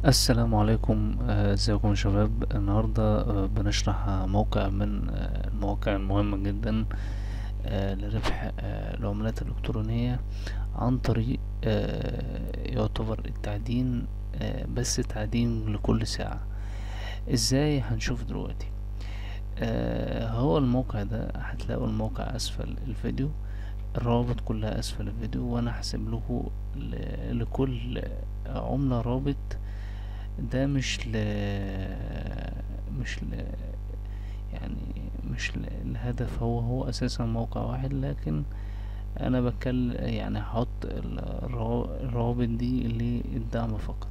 السلام عليكم آه، ازيكم يا شباب النهاردة آه، بنشرح آه، موقع من آه، المواقع المهمة جدا آه، لربح آه، العملات الإلكترونية عن طريق آه، يعتبر التعدين آه، بس تعدين لكل ساعة ازاي هنشوف دلوقتي آه، هو الموقع ده هتلاقوا الموقع أسفل الفيديو الروابط كلها أسفل الفيديو وأنا هسيب لكم ل- لكل عملة رابط ده مش ل مش ل يعني مش ل- الهدف هو هو اساسا موقع واحد لكن انا بتكلم يعني هحط الروا- الروابط دي للدعم فقط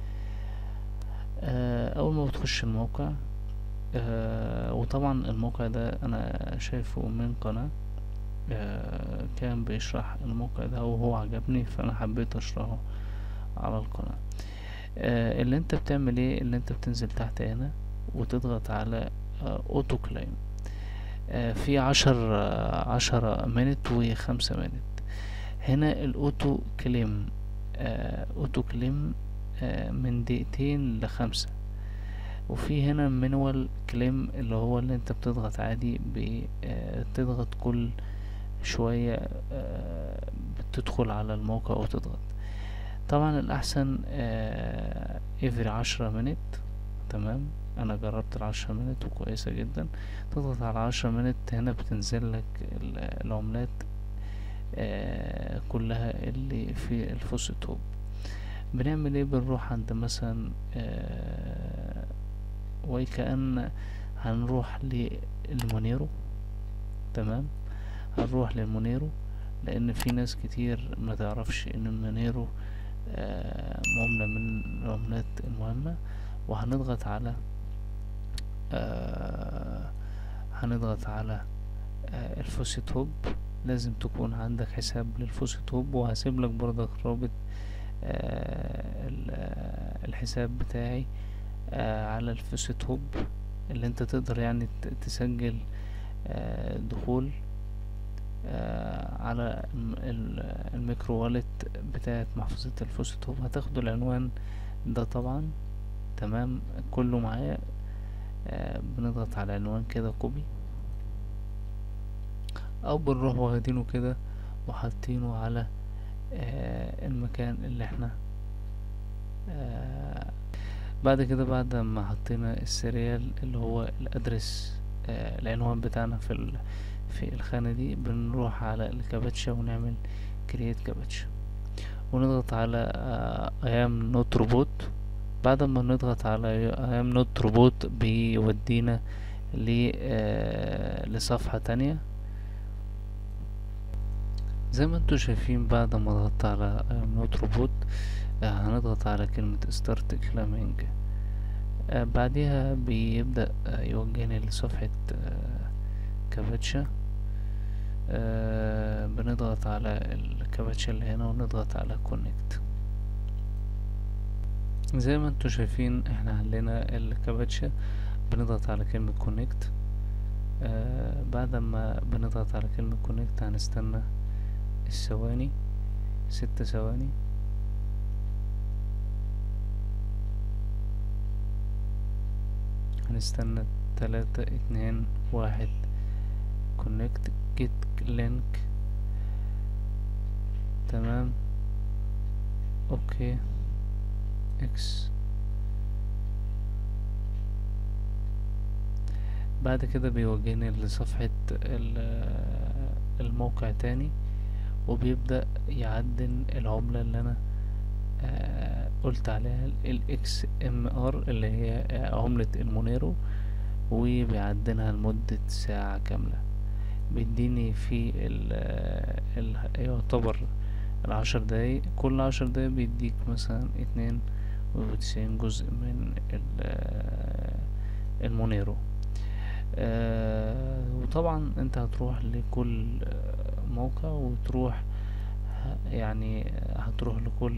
آه، اول ما بتخش الموقع آه، وطبعا الموقع ده انا شايفه من قناة آه، كان بيشرح الموقع ده وهو عجبني فانا حبيت اشرحه على القناة آه، اللي انت بتعمل ايه اللي انت بتنزل تحت هنا وتضغط على اوتو كلايم في عشر آه، عشرة منت وخمسة منت هنا الاوتو كليم اوتو كليم من دقيقتين لخمسة وفي هنا مانوال كليم اللي هو اللي انت بتضغط عادي بتضغط كل شوية آه، بتدخل على الموقع وتضغط طبعا الأحسن افري عشرة منت تمام أنا جربت العشرة منت وكويسة جدا تضغط على عشرة منت هنا بتنزل لك ال- العملات آه، كلها اللي في الفوس توب بنعمل ايه بنروح عند مثلا آه، وكأن هنروح للمونيرو تمام هنروح للمونيرو لان في ناس كتير ما تعرفش ان المونيرو آه، عملة من العملات المهمة وهنضغط على آه، هنضغط على آه، الفوسيت هوب لازم تكون عندك حساب للفوسيت هوب وهسيب لك برضك رابط آه، ال- آه، الحساب بتاعي آه، على الفوسيت هوب اللي انت تقدر يعني ت- تسجل آه، دخول آه، على الم- ال- الميكرو والت بتاعت محفظة الفوسيت هوب هتاخدوا العنوان ده طبعا تمام كله معايا آه، بنضغط على العنوان كده كوبي او بنروح واخدينه كده وحاطينه على آه، المكان اللي احنا آه، بعد كده بعد ما حطينا السيريال اللي هو الادرس آه، العنوان بتاعنا في ال... في الخانة دي بنروح على الكابتشا ونعمل كرييت كابتشا ونضغط على ايام نوت روبوت بعد ما نضغط على ايام نوت روبوت بيودينا ل آه، لصفحة تانية زي ما انتوا شايفين بعد ما ضغطت على نوت روبوت هنضغط على كلمة ستارت كلامينج بعدها بيبدأ آه، يوجهني لصفحة آه، كابتشا آه، بنضغط على الكابتشا اللي هنا ونضغط على كونكت زي ما انتوا شايفين احنا علينا الكابتشا بنضغط على كلمة كونكت آه بعد ما بنضغط على كلمة كونكت هنستنى الثواني ست ثواني هنستنى تلاتة اتنين واحد كونكت جيت لينك تمام اوكي اكس بعد كده بيوجهني لصفحة ال- الموقع تاني وبيبدأ يعدل العملة اللي انا آه، قلت عليها الاكس ام ار اللي هي آه، عملة المونيرو وبيعدلها لمدة ساعة كاملة بيديني في ال ال يعتبر العشر دقايق كل عشر دقايق بيديك مثلا اتنين وتسعين جزء من ال- المونيرو آه، وطبعا انت هتروح لكل آه، موقع وتروح ه- يعني هتروح لكل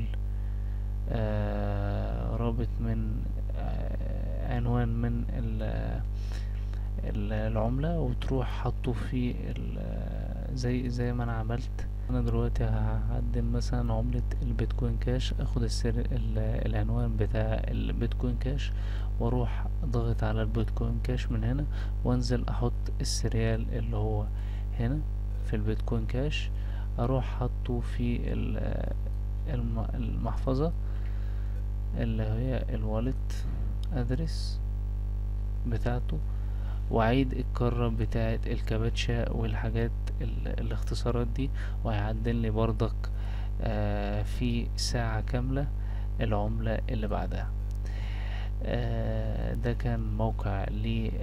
آه، رابط من آه، عنوان من ال- ال- العملة وتروح حطه في ال- زي زي ما انا عملت انا دلوقتي هقدم مثلا عملة البيتكوين كاش اخد السر ال- العنوان بتاع البيتكوين كاش واروح ضغط على البيتكوين كاش من هنا وانزل احط السريال اللي هو هنا في البيتكوين كاش اروح حاطه في ال- الم- المحفظة اللي هي الوالت ادرس بتاعته واعيد الكرة بتاعة الكابتشا والحاجات ال- الاختصارات دي وهيعدل لي برضك آه، في ساعة كاملة العملة اللي بعدها آه، ده كان موقع ل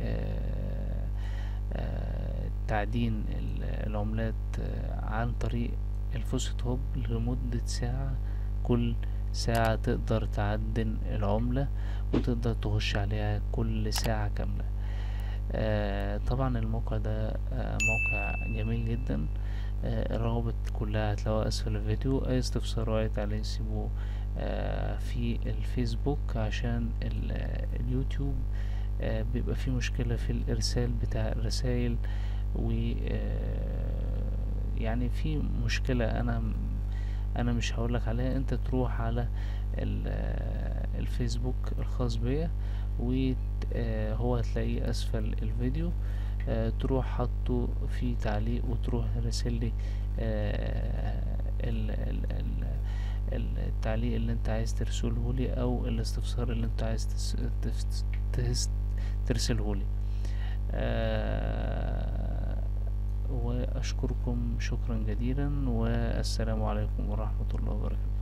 تعدين ال- العملات آه، عن طريق الفوست هوب لمدة ساعة كل ساعة تقدر تعدن العملة وتقدر تخش عليها كل ساعة كاملة آه، طبعا الموقع ده آه، موقع جميل جدا آه، الروابط كلها هتلاقوها اسفل الفيديو اي استفسار أو اي تعليق سيبوه آه، في الفيسبوك عشان ال- آه، اليوتيوب آه، بيبقى فيه مشكلة في الارسال بتاع الرسايل و آه، يعني في مشكلة انا انا مش هقولك عليها انت تروح على ال- آه، الفيسبوك الخاص بيا وهو هتلاقيه اسفل الفيديو آه، تروح حطه في تعليق وتروح راسل لي آه، ال- ال- ال- ال- التعليق اللي انت عايز ترسله لي او الاستفسار اللي انت عايز تس- تس- تس- ترسله لي آه، واشكركم شكرا جزيلا والسلام عليكم ورحمة الله وبركاته